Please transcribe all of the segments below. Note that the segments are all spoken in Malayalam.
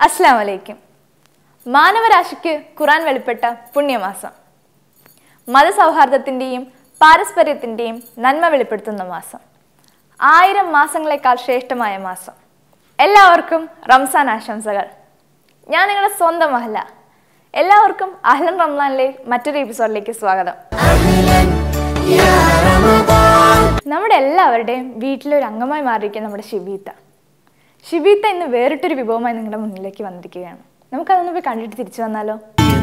അസ്സാം വലൈക്കും മാനവരാശിക്ക് ഖുറാൻ വെളിപ്പെട്ട പുണ്യമാസം മതസൗഹാർദ്ദത്തിൻ്റെയും പാരസ്പര്യത്തിൻ്റെയും നന്മ വെളിപ്പെടുത്തുന്ന മാസം ആയിരം മാസങ്ങളെക്കാൾ ശ്രേഷ്ഠമായ മാസം എല്ലാവർക്കും റംസാൻ ആശംസകൾ ഞാൻ നിങ്ങളുടെ സ്വന്തം മഹല എല്ലാവർക്കും അഹ്ലൻ റംസാനിലെ മറ്റൊരു എപ്പിസോഡിലേക്ക് സ്വാഗതം നമ്മുടെ എല്ലാവരുടെയും വീട്ടിലൊരു അംഗമായി മാറിയിരിക്കുന്ന നമ്മുടെ ഷിബീത്ത ഷിബീത്ത ഇന്ന് വേറിട്ടൊരു വിഭവമായി നിങ്ങളുടെ മുന്നിലേക്ക് വന്നിരിക്കുകയാണ് നമുക്കതൊന്ന് പോയി കണ്ടിട്ട് തിരിച്ചു വന്നാലോ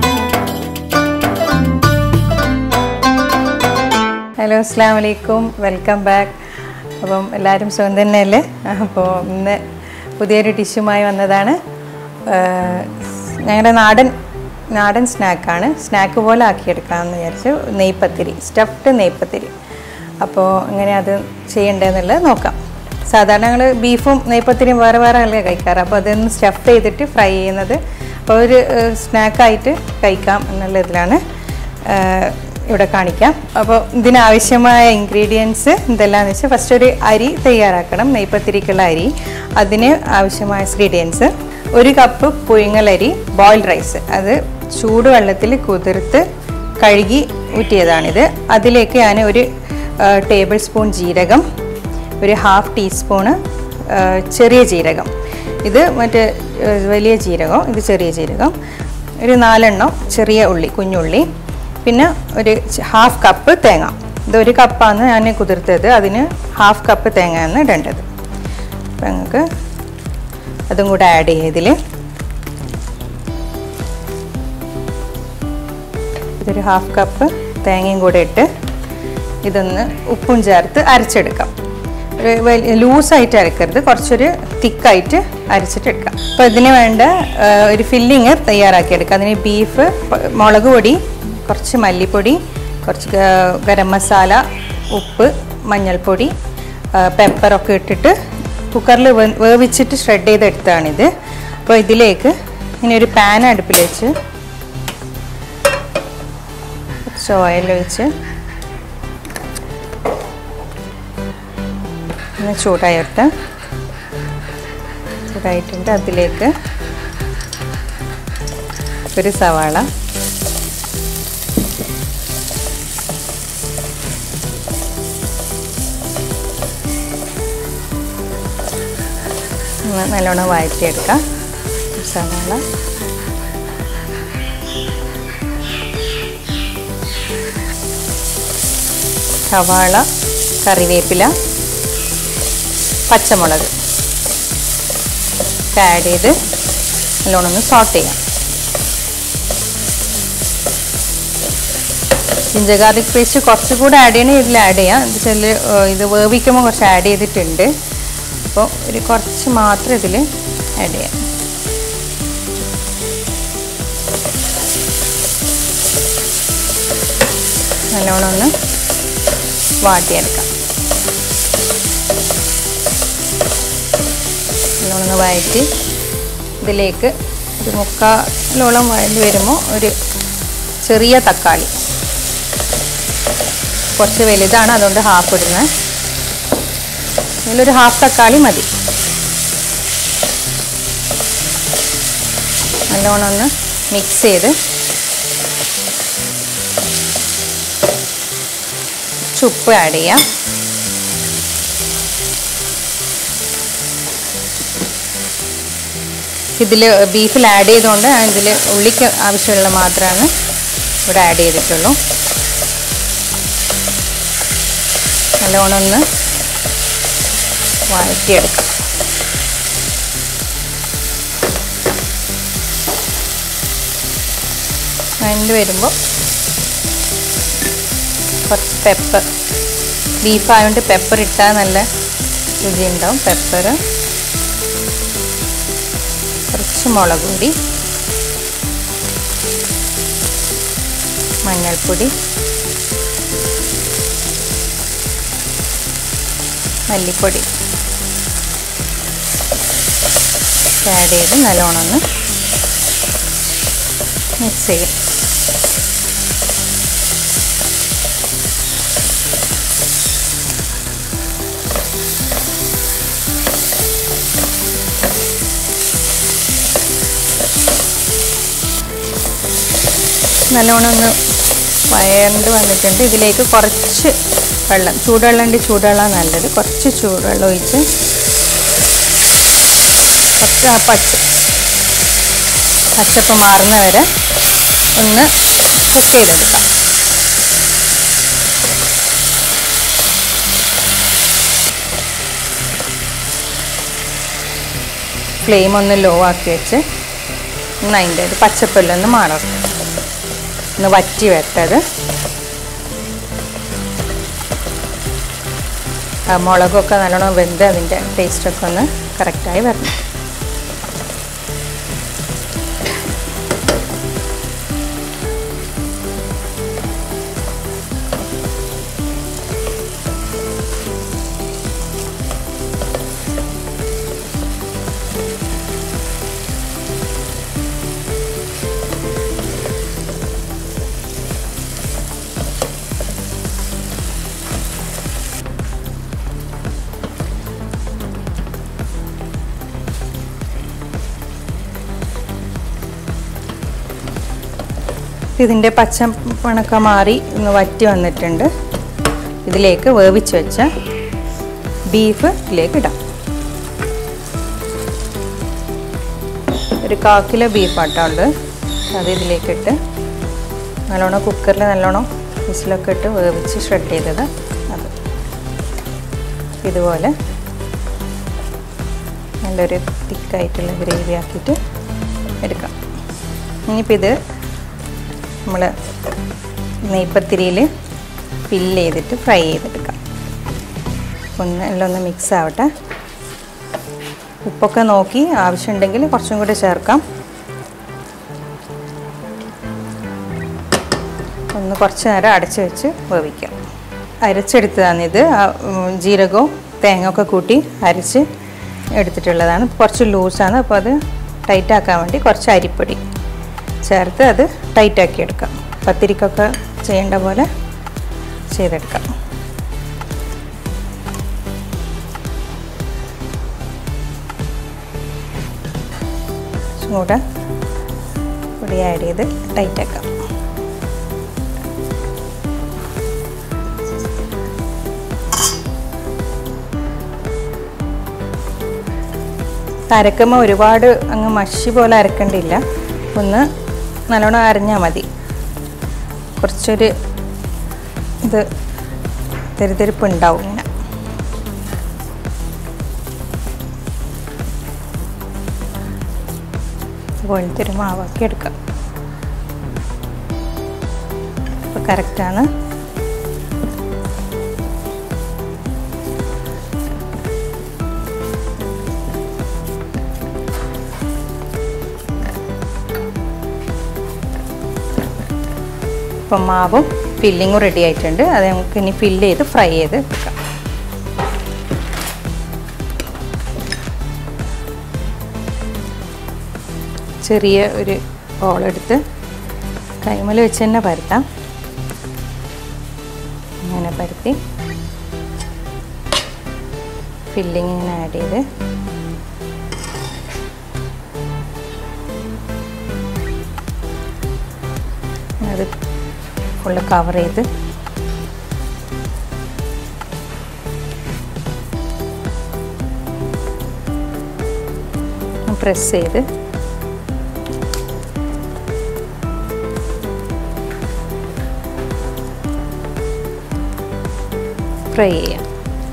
ഹലോ അസ്സാം വലൈക്കും വെൽക്കം ബാക്ക് അപ്പം എല്ലാവരും സുഖം തന്നെയല്ലേ അപ്പോൾ ഇന്ന് പുതിയൊരു ഡിഷുമായി വന്നതാണ് ആഹ് ഞങ്ങളുടെ നാടൻ നാടൻ സ്നാക്കാണ് സ്നാക്ക് പോലെ ആക്കിയെടുക്കാമെന്ന് വിചാരിച്ചു നെയ്പ്പത്തിരി സ്റ്റഫ്ഡ് നെയ്പ്പത്തിരി അപ്പോൾ എങ്ങനെ അത് ചെയ്യേണ്ടതെന്നുള്ളത് നോക്കാം സാധാരണ ഞങ്ങൾ ബീഫും നെയ്പ്പത്തിരിയും വേറെ വേറെ അല്ലേ കഴിക്കാറ് അപ്പോൾ അതൊന്ന് സ്റ്റഫ് ചെയ്തിട്ട് ഫ്രൈ ചെയ്യുന്നത് അപ്പോൾ ഒരു സ്നാക്കായിട്ട് കഴിക്കാം എന്നുള്ള ഇതിലാണ് ആഹ് ഇവിടെ കാണിക്കാം അപ്പോൾ ഇതിനാവശ്യമായ ഇൻഗ്രീഡിയൻസ് എന്തെല്ലാമെന്ന് വെച്ചാൽ ഫസ്റ്റ് ഒരു അരി തയ്യാറാക്കണം നെയ്പ്പത്തിരിക്കുള്ള അരി അതിന് ആവശ്യമായ ഇൻഗ്രീഡിയൻസ് ഒരു കപ്പ് പുഴുങ്ങലരി ബോയിൽഡ് റൈസ് അത് ചൂടുവെള്ളത്തിൽ കുതിർത്ത് കഴുകി ഊറ്റിയതാണിത് അതിലേക്ക് ഞാൻ ഒരു ടേബിൾ സ്പൂൺ ജീരകം ഒരു ഹാഫ് ടീസ്പൂണ് ചെറിയ ജീരകം ഇത് മറ്റേ ആ, വലിയ ജീരകം ഇത് ചെറിയ ജീരകം ഒരു നാലെണ്ണം ചെറിയ ഉള്ളി കുഞ്ഞുള്ളി പിന്നെ ഒരു ച- ഹാഫ് കപ്പ് തേങ്ങ ഇത് ഒരു കപ്പാണ് ഞാൻ കുതിർത്തത് അതിന് ഹാഫ് കപ്പ് തേങ്ങയാണ് ഇടേണ്ടത് അപ്പം ഞങ്ങൾക്ക് അതും കൂടെ ആഡ് ചെയ്തതിൽ ഇതൊരു ഹാഫ് കപ്പ് തേങ്ങയും കൂടെ ഇട്ട് ഇതൊന്ന് ഉപ്പും ചേർത്ത് അരച്ചെടുക്കാം ഒരു വലിയ ലൂസായിട്ട് അരക്കരുത് കുറച്ചൊരു തിക്കായിട്ട് അരച്ചിട്ട് എടുക്കാം അപ്പോൾ ഇതിന് വേണ്ട ആ, ഒരു ഫില്ലിങ് തയ്യാറാക്കിയെടുക്കാം അതിന് ബീഫ് പ- മുളക് പൊടി കുറച്ച് മല്ലിപ്പൊടി കുറച്ച് ഗ- ഗരം മസാല ഉപ്പ് മഞ്ഞൾപ്പൊടി ആ, പെപ്പറൊക്കെ ഇട്ടിട്ട് കുക്കറിൽ വേവിച്ചിട്ട് ഷ്രെഡ് ചെയ്തെടുത്താണിത് അപ്പോൾ ഇതിലേക്ക് ഇങ്ങനെ ഒരു പാൻ അടുപ്പിൽ വെച്ച് കുറച്ച് ഓയിൽ ഒഴിച്ച് ഒന്ന് ചൂടായിട്ട് ചൂടായിട്ടുണ്ട് അതിലേക്ക് ഒരു സവാള ഒന്ന് നല്ലോണം വഴറ്റിയെടുക്കാം ഒരു സവാള സവാള കറിവേപ്പില പച്ചമുളക് ഒക്കെ ആഡ് ചെയ്ത് നല്ലോണം ഒന്ന് സോട്ട് ചെയ്യാം ജിഞ്ചർ ഗാർലിക് പേസ്റ്റ് കുറച്ചുകൂടെ ആഡ് ചെയ്യണേ ഇതിൽ ആഡ് ചെയ്യാം എന്താ വെച്ചാൽ ഇത് വേവിക്കുമ്പോൾ കുറച്ച് ആഡ് ചെയ്തിട്ടുണ്ട് അപ്പോൾ ഒരു കുറച്ച് മാത്രം ഇതിൽ ആഡ് ചെയ്യാം നല്ലോണം ഒന്ന് വാട്ടിയെടുക്കാം നല്ലോണം ഒന്ന് വഴറ്റി ഇതിലേക്ക് ഒരു മുക്കാലോളം വഴണ്ടി വരുമ്പോൾ ഒരു ചെറിയ തക്കാളി കുറച്ച് വലുതാണ് അതുകൊണ്ട് ഹാഫ് ഇടുന്നത് ഇതിലൊരു ഹാഫ് തക്കാളി മതി നല്ലോണം ഒന്ന് മിക്സ് ചെയ്ത് ഉപ്പ് ആഡ് ചെയ്യാം ഇതിൽ ബീഫിൽ ആഡ് ചെയ്തുകൊണ്ട് ഇതിൽ ഉള്ളിക്ക് ആവശ്യമുള്ള മാത്രമാണ് ഇവിടെ ആഡ് ചെയ്തിട്ടുള്ളൂ നല്ലോണം ഒന്ന് വഴറ്റിയെടുക്കാം വഴണ്ട് വരുമ്പോൾ കുറച്ച് പെപ്പർ ബീഫ് ആയതുകൊണ്ട് പെപ്പർ ഇട്ടാൽ നല്ല രുചി ഉണ്ടാവും പെപ്പർ കുറച്ച് മുളക് പൊടി മഞ്ഞൾപ്പൊടി മല്ലിപ്പൊടി ആഡ് ചെയ്ത് നല്ലോണം ഒന്ന് മിക്സ് ചെയ്യും നല്ലോണം ഒന്ന് വയണ്ട് വന്നിട്ടുണ്ട് ഇതിലേക്ക് കുറച്ച് വെള്ളം ചൂടുവെള്ളം ഉണ്ട് ചൂടുവെള്ളം നല്ലത് കുറച്ച് ചൂടുവെള്ളം ഒഴിച്ച് കുറച്ച് ആ പച്ച പച്ചപ്പ് മാറുന്ന വരെ ഒന്ന് കുക്ക് ചെയ്തെടുക്കാം ഫ്ലെയിം ഒന്ന് ലോ ആക്കി വെച്ച് ഒന്ന് അതിൻ്റെ ഒരു പച്ചപ്പല്ലൊന്ന് മാറും ഒന്ന് വറ്റി വരട്ടത് ആ മുളകൊക്കെ നല്ലോണം വെന്ത് അതിൻ്റെ ടേസ്റ്റൊക്കെ ഒന്ന് കറക്റ്റായി വരണം ഇതിൻ്റെ പച്ച മണക്ക മാറി ഒന്ന് വറ്റി വന്നിട്ടുണ്ട് ഇതിലേക്ക് വേവിച്ച് വെച്ച ബീഫ് ഇതിലേക്ക് ഇടാം ഒരു കാ കിലോ ബീഫാട്ടോ ഉള്ളത് അത് ഇതിലേക്ക് ഇട്ട് നല്ലോണം കുക്കറിൽ നല്ലോണം വിസിലൊക്കെ ഇട്ട് വേവിച്ച് ഷ്രെഡ് ചെയ്തത് അത് ഇതുപോലെ നല്ലൊരു തിക്കായിട്ടുള്ള ഗ്രേവി ആക്കിയിട്ട് എടുക്കാം ഇനിയിപ്പോൾ ഇത് നമ്മൾ നെയ്പ്പത്തിരിയിൽ ഫില്ല് ചെയ്തിട്ട് ഫ്രൈ ചെയ്തെടുക്കാം ഒന്ന് എല്ലാം ഒന്ന് മിക്സ് ആവട്ടെ ഉപ്പൊക്കെ നോക്കി ആവശ്യമുണ്ടെങ്കിൽ കുറച്ചും കൂടി ചേർക്കാം ഒന്ന് കുറച്ച് നേരം അടച്ച് വെച്ച് വേവിക്കാം അരച്ചെടുത്തതാണിത് ആ, ഉം, ജീരകവും തേങ്ങ ഒക്കെ കൂട്ടി അരച്ച് എടുത്തിട്ടുള്ളതാണ് കുറച്ച് ലൂസാണ് അപ്പോൾ അത് ടൈറ്റാക്കാൻ വേണ്ടി കുറച്ച് അരിപ്പൊടി ചേർത്ത് അത് ടൈറ്റാക്കി എടുക്കാം പത്തിരിക്കൊക്കെ ചെയ്യേണ്ട പോലെ ചെയ്തെടുക്കാം കുറച്ചും കൂടെ പൊടി ആഡ് ചെയ്ത് ടൈറ്റാക്കാം അരക്കുമ്പോൾ ഒരുപാട് അങ്ങ് മഷി പോലെ അരക്കണ്ടില്ല ഒന്ന് നല്ലോണം അരഞ്ഞാൽ മതി കുറച്ചൊരു ഇത് തെരുതെരിപ്പ് ഉണ്ടാവും ഇങ്ങനെ ഇതുപോലത്തെ ഒരു മാവാക്കി എടുക്കാം ഇപ്പോൾ കറക്റ്റാണ് ഇപ്പം മാവും ഫില്ലിങ്ങും റെഡി ആയിട്ടുണ്ട് അത് നമുക്ക് ഇനി ഫില്ല് ചെയ്ത് ഫ്രൈ ചെയ്ത് എടുക്കാം ചെറിയ ഒരു ബോളെടുത്ത് കൈമല വെച്ച് തന്നെ പരത്താം ഇങ്ങനെ പരത്തി ഫില്ലിങ് ഇങ്ങനെ ആഡ് ചെയ്ത് അത് ഫുള്ള് കവർ ചെയ്ത് പ്രസ് ചെയ്ത് ഫ്രൈ ചെയ്യാം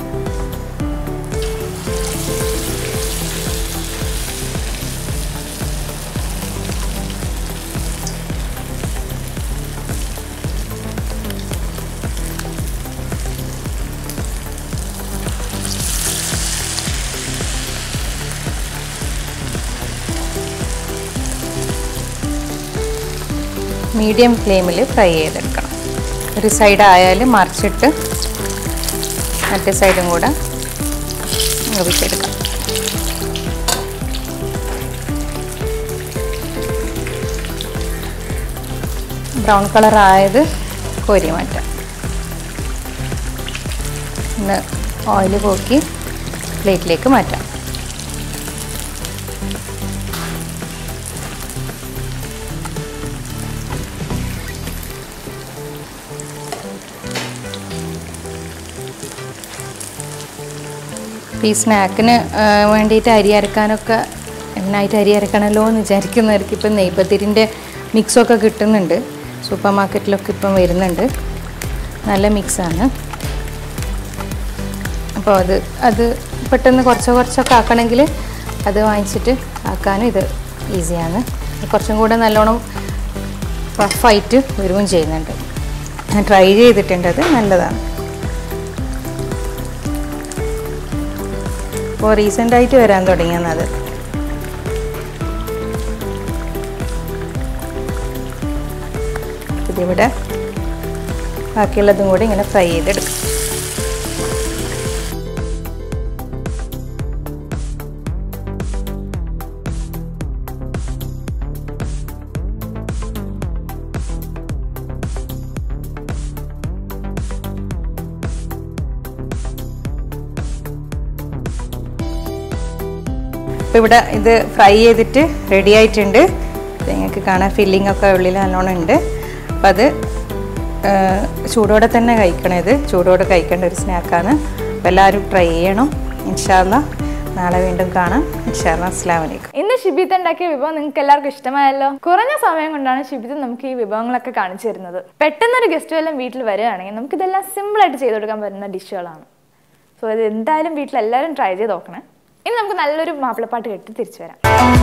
മീഡിയം ഫ്ലെയിമിൽ ഫ്രൈ ചെയ്തെടുക്കണം ഒരു സൈഡ് ആയാലും മറിച്ചിട്ട് മറ്റേ സൈഡും കൂടെ വേവിച്ചെടുക്കാം ബ്രൗൺ കളർ ആയത് കോരി മാറ്റാം ഒന്ന് ഓയിൽ പോക്കി പ്ലേറ്റിലേക്ക് മാറ്റാം ഈ സ്നാക്കിന് വേണ്ടിയിട്ട് അരി അരക്കാനൊക്കെ എന്നായിട്ട് അരി അരക്കണമല്ലോ എന്ന് വിചാരിക്കുന്നവർക്ക് ഇപ്പം നെയ്പത്തിരിൻ്റെ മിക്സൊക്കെ കിട്ടുന്നുണ്ട് സൂപ്പർ മാർക്കറ്റിലൊക്കെ ഇപ്പം വരുന്നുണ്ട് നല്ല മിക്സാണ് അപ്പോൾ അത് അത് പെട്ടെന്ന് കുറച്ച് കുറച്ചൊക്കെ ആക്കണമെങ്കിൽ അത് വാങ്ങിച്ചിട്ട് ആക്കാനും ഇത് ഈസിയാണ് കുറച്ചും കൂടെ നല്ലോണം റഫായിട്ട് വരികയും ചെയ്യുന്നുണ്ട് ഞാൻ ട്രൈ ചെയ്തിട്ടുണ്ട് അത് നല്ലതാണ് ഇപ്പോൾ റീസെൻ്റായിട്ട് വരാൻ തുടങ്ങിയാണ് അത് ഇതിവിടെ ബാക്കിയുള്ളതും കൂടി ഇങ്ങനെ ഫ്രൈ ചെയ്തെടുക്കും അപ്പോൾ ഇവിടെ ഇത് ഫ്രൈ ചെയ്തിട്ട് റെഡി ആയിട്ടുണ്ട് ഇത് നിങ്ങൾക്ക് കാണാൻ ഫില്ലിംഗ് ഒക്കെ ഉള്ളിൽ നല്ലോണം ഉണ്ട് അപ്പോൾ അത് ആ, ചൂടോടെ തന്നെ കഴിക്കണം ഇത് ചൂടോടെ കഴിക്കേണ്ട ഒരു സ്നാക്കാണ് അപ്പോൾ എല്ലാവരും ട്രൈ ചെയ്യണം ഇൻഷാല്ല നാളെ വീണ്ടും കാണാം ഇൻഷാല്ല അസ്സാം വലൈക്കും ഇന്ന് ഷിബിത്ത് ഉണ്ടാക്കിയ വിഭവം നിങ്ങൾക്ക് എല്ലാവർക്കും ഇഷ്ടമായല്ലോ കുറഞ്ഞ സമയം കൊണ്ടാണ് ഷിബിത്ത് നമുക്ക് ഈ വിഭവങ്ങളൊക്കെ കാണിച്ചു തരുന്നത് പെട്ടെന്നൊരു ഗസ്റ്റ് എല്ലാം വീട്ടിൽ വരികയാണെങ്കിൽ നമുക്ക് ഇതെല്ലാം സിമ്പിൾ ആയിട്ട് ചെയ്ത് കൊടുക്കാൻ പറ്റുന്ന ഡിഷുകളാണ് സോ ഇത് എന്തായാലും വീട്ടിൽ എല്ലാവരും ട്രൈ ചെയ്ത് നോക്കണേ ഇനി നമുക്ക് നല്ലൊരു മാപ്പിളപ്പാട്ട് കേട്ട് തിരിച്ചു വരാം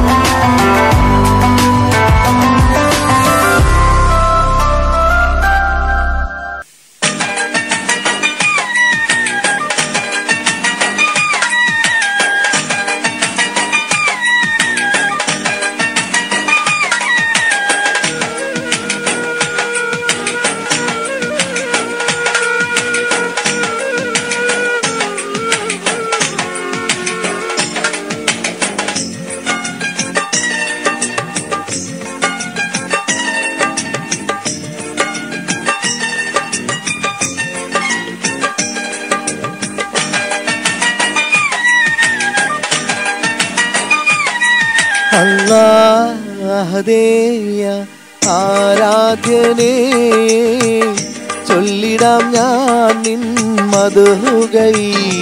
അല്ലാഹദേയ ആരാധ്യനേ ചൊല്ലിടാം ഞാൻ നിൻ മധുകൈ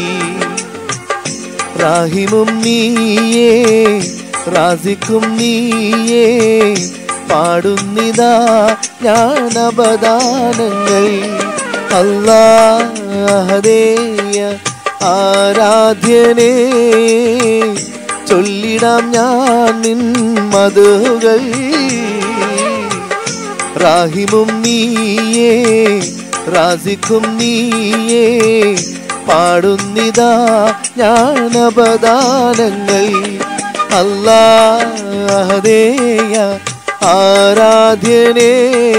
റാഹിമും നീയേ റാസിക്കും നീയേ പാടുന്നിതാ ഞാൻ അപദാനങ്ങൾ അല്ലാഹദേയ ആരാധ്യനേ ചൊല്ലിടാം ഞാൻ നിൻ മധുകൾ റാഹിമും നീയേ റാസിക്കും നീയേ പാടുന്നിതാ ഞാൻ അപദാനങ്ങൾ അല്ലാഹദേയ ആരാധ്യനേ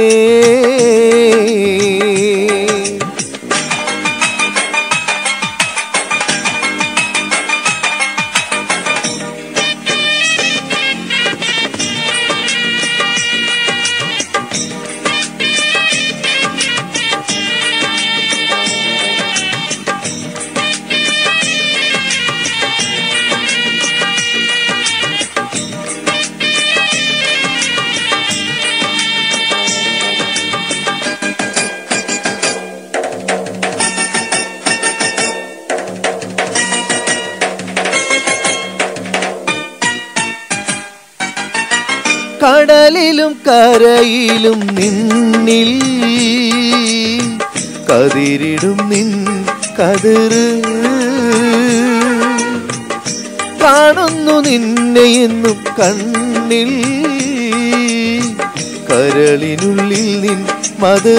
കടലിലും കരയിലും നിന്നിൽ കതിരിടും നിൻ കതിര് കാണുന്നു നിന്നെ എന്നും കണ്ണിൽ കരളിനുള്ളിൽ നിൻ മത്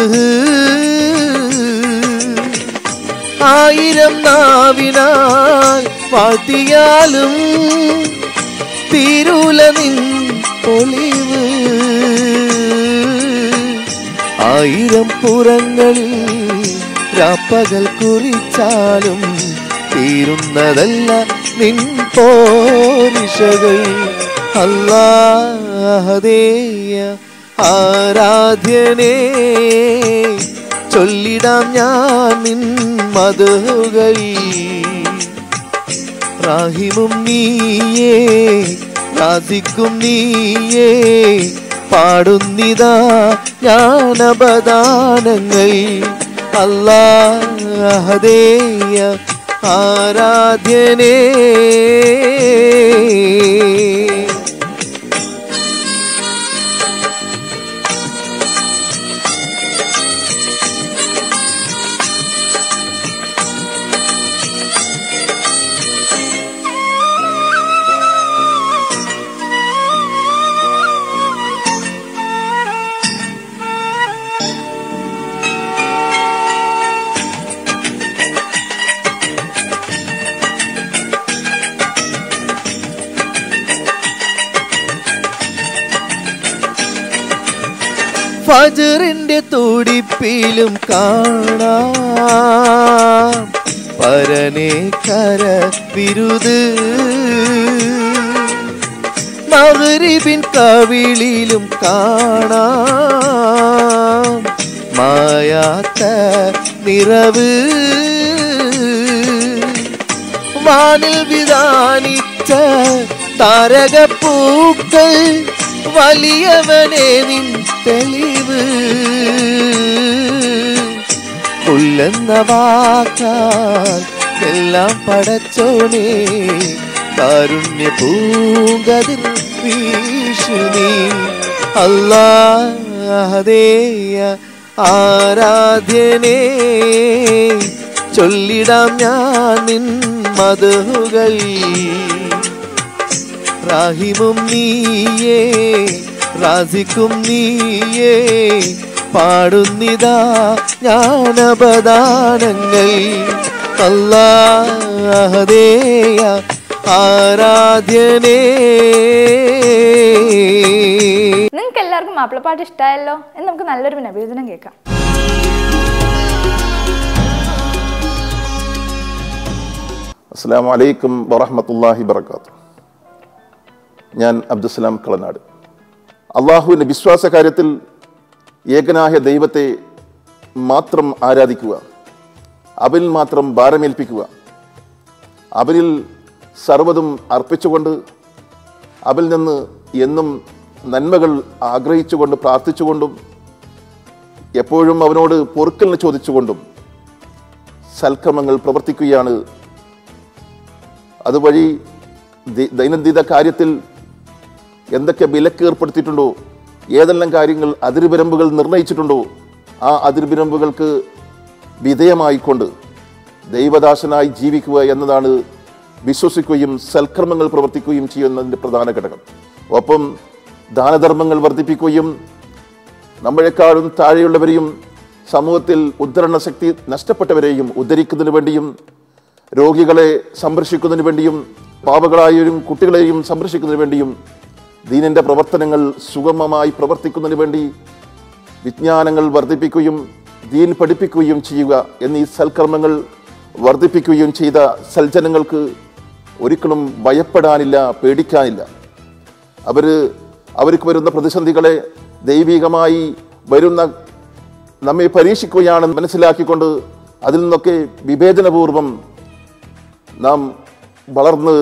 ആയിരം നാവിനാൽ പാട്ടിയാലും തീരൂല നിൻ ഒളിവ് ആയിരം പുറങ്ങളിൽ രാപ്പകൽ കുറിച്ചാലും തീരുന്നതല്ല നിൻ പോരിഷകൾ അല്ലാഹദേയ ആരാധ്യനേ ചൊല്ലിടാം ഞാൻ നിൻ മധുകൾ റാഹിമും നീയേ റാസിക്കും നീയേ പാടുന്നിതാ ജ്ഞാനപദാനങ്ങൾ അല്ലാഹദേയ ആരാധ്യനേ ഫജറിന്റെ തുടിപ്പിലും കാണാം പരനെ കര വിരുത് മകരിബിൻ കവിളിലും കാണാം മായാത്ത നിറവ് വാനിൽ വിധാനിച്ച താരകപ്പൂക്കൾ വലിയവനെ നിൻ തെളിവ് കൊല്ലെന്ന വാക്കാൽ എല്ലാം പടച്ചോനെ കാരുണ്യ പൂങ്കതിർ വീശുനി അല്ലാഹദേയ ആരാധ്യനേ ചൊല്ലിടാം ഞാൻ നിൻ മധുകൾ റാഹിമും നീയേ റാസിക്കും നീയേ പാടുന്നിതാ ജ്ഞാനപദാനങ്ങൾ അല്ലാഹദേയ ആരാധ്യനേ നിങ്ങൾക്ക് എല്ലാവർക്കും മാപ്പിളപ്പാട്ട് ഇഷ്ടമായല്ലോ എന്ന് നമുക്ക് നല്ലൊരു നബിയോജനം കേൾക്കാം അസ്സാം വലൈക്കും വറഹമത്തല്ലാഹി വർക്കാത്തു ഞാൻ അബ്ദുസലാം കളനാട് അള്ളാഹുവിൻ്റെ വിശ്വാസ കാര്യത്തിൽ ഏകനായ ദൈവത്തെ മാത്രം ആരാധിക്കുക അവനിൽ മാത്രം ഭാരമേൽപ്പിക്കുക അവനിൽ സർവ്വതും അർപ്പിച്ചുകൊണ്ട് അവനിൽ നിന്ന് എന്നും നന്മകൾ ആഗ്രഹിച്ചുകൊണ്ട് പ്രാർത്ഥിച്ചുകൊണ്ടും എപ്പോഴും അവനോട് പൊറുക്കലിന് ചോദിച്ചുകൊണ്ടും സൽക്രമങ്ങൾ പ്രവർത്തിക്കുകയാണ് അതുവഴി ദി- ദൈനംദിന കാര്യത്തിൽ എന്തൊക്കെ വിലക്ക് ഏർപ്പെടുത്തിയിട്ടുണ്ടോ ഏതെല്ലാം കാര്യങ്ങൾ അതിർവിരമ്പുകൾ നിർണയിച്ചിട്ടുണ്ടോ ആ അതിർവിരമ്പുകൾക്ക് വിധേയമായിക്കൊണ്ട് ദൈവദാസനായി ജീവിക്കുക എന്നതാണ് വിശ്വസിക്കുകയും സൽക്കർമ്മങ്ങൾ പ്രവർത്തിക്കുകയും ചെയ്യുന്നതിൻ്റെ പ്രധാന ഘടകം ഒപ്പം ദാനധർമ്മങ്ങൾ വർദ്ധിപ്പിക്കുകയും നമ്മളെക്കാളും താഴെയുള്ളവരെയും സമൂഹത്തിൽ ഉദ്ധരണ ശക്തി നഷ്ടപ്പെട്ടവരെയും ഉദ്ധരിക്കുന്നതിന് വേണ്ടിയും രോഗികളെ സംരക്ഷിക്കുന്നതിന് വേണ്ടിയും പാവകളായവരും കുട്ടികളെയും സംരക്ഷിക്കുന്നതിന് വേണ്ടിയും ദീനിൻ്റെ പ്രവർത്തനങ്ങൾ സുഗമമായി പ്രവർത്തിക്കുന്നതിന് വേണ്ടി വിജ്ഞാനങ്ങൾ വർദ്ധിപ്പിക്കുകയും ദീൻ പഠിപ്പിക്കുകയും ചെയ്യുക എന്നീ സൽക്കർമ്മങ്ങൾ വർദ്ധിപ്പിക്കുകയും ചെയ്ത സൽജനങ്ങൾക്ക് ഒരിക്കലും ഭയപ്പെടാനില്ല പേടിക്കാനില്ല അവർ അവർക്ക് വരുന്ന പ്രതിസന്ധികളെ ദൈവികമായി വരുന്ന നമ്മെ പരീക്ഷിക്കുകയാണെന്ന് മനസ്സിലാക്കിക്കൊണ്ട് അതിൽ നിന്നൊക്കെ വിവേചനപൂർവം നാം വളർന്ന്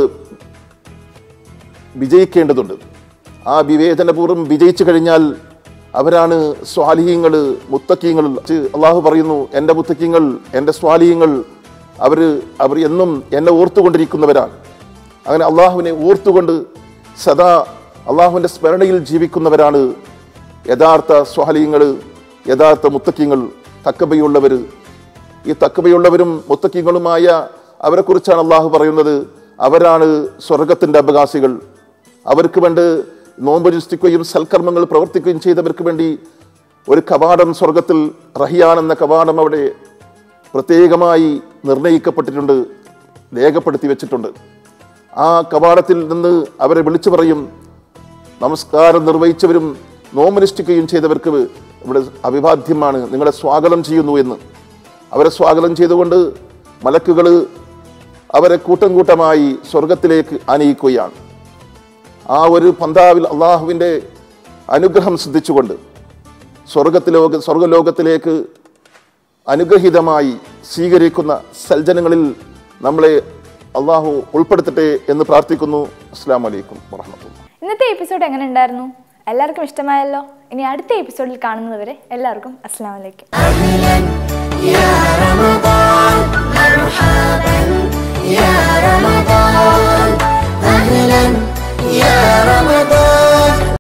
വിജയിക്കേണ്ടതുണ്ട് ആ വിവേചനപൂർവ്വം വിജയിച്ചു കഴിഞ്ഞാൽ അവരാണ് സ്വാലിഹ്യങ്ങൾ മുത്തക്കീങ്ങൾ അള്ളാഹു പറയുന്നു എൻ്റെ മുത്തക്കീങ്ങൾ എൻ്റെ സ്വാലിഹ്യങ്ങൾ അവർ അവർ എന്നും എന്നെ ഓർത്തുകൊണ്ടിരിക്കുന്നവരാണ് അങ്ങനെ അള്ളാഹുവിനെ ഓർത്തുകൊണ്ട് സദാ അള്ളാഹുവിൻ്റെ സ്മരണയിൽ ജീവിക്കുന്നവരാണ് യഥാർത്ഥ സ്വാലിഹ്യങ്ങൾ യഥാർത്ഥ മുത്തക്കീങ്ങൾ തക്കബയുള്ളവർ ഈ തക്കവയുള്ളവരും മുത്തക്കിങ്ങളുമായ അവരെക്കുറിച്ചാണ് അള്ളാഹു പറയുന്നത് അവരാണ് സ്വർഗത്തിൻ്റെ അവകാശികൾ അവർക്ക് വേണ്ടി നോമ്പനുഷ്ഠിക്കുകയും സൽക്കർമ്മങ്ങൾ പ്രവർത്തിക്കുകയും ചെയ്തവർക്ക് വേണ്ടി ഒരു കവാടം സ്വർഗത്തിൽ റഹിയാൻ എന്ന കവാടം അവിടെ പ്രത്യേകമായി നിർണയിക്കപ്പെട്ടിട്ടുണ്ട് രേഖപ്പെടുത്തി വെച്ചിട്ടുണ്ട് ആ കവാടത്തിൽ നിന്ന് അവരെ വിളിച്ചു പറയും നമസ്കാരം നിർവഹിച്ചവരും നോമനുഷ്ഠിക്കുകയും ചെയ്തവർക്ക് ഇവിടെ അവിഭാദ്യമാണ് നിങ്ങളെ സ്വാഗതം ചെയ്യുന്നു എന്ന് അവരെ സ്വാഗതം ചെയ്തുകൊണ്ട് മലക്കുകൾ അവരെ കൂട്ടം കൂട്ടമായി സ്വർഗത്തിലേക്ക് ആനയിക്കുകയാണ് ആ ഒരു പന്താവിൽ അള്ളാഹുവിൻ്റെ അനുഗ്രഹം സിദ്ധിച്ചുകൊണ്ട് സ്വർഗത്തിലോക സ്വർഗലോകത്തിലേക്ക് അനുഗ്രഹീതമായി സ്വീകരിക്കുന്ന സൽജനങ്ങളിൽ നമ്മളെ അള്ളാഹു ഉൾപ്പെടുത്തട്ടെ എന്ന് പ്രാർത്ഥിക്കുന്നു അസ്സാം വലൈക്കും വാഹമത്തുള്ള ഇന്നത്തെ എപ്പിസോഡ് എങ്ങനെ ഉണ്ടായിരുന്നു എല്ലാവർക്കും ഇഷ്ടമായല്ലോ ഇനി അടുത്ത എപ്പിസോഡിൽ കാണുന്നതുവരെ എല്ലാവർക്കും അസ്സാം വലൈക്കും يا رمضان مرحبا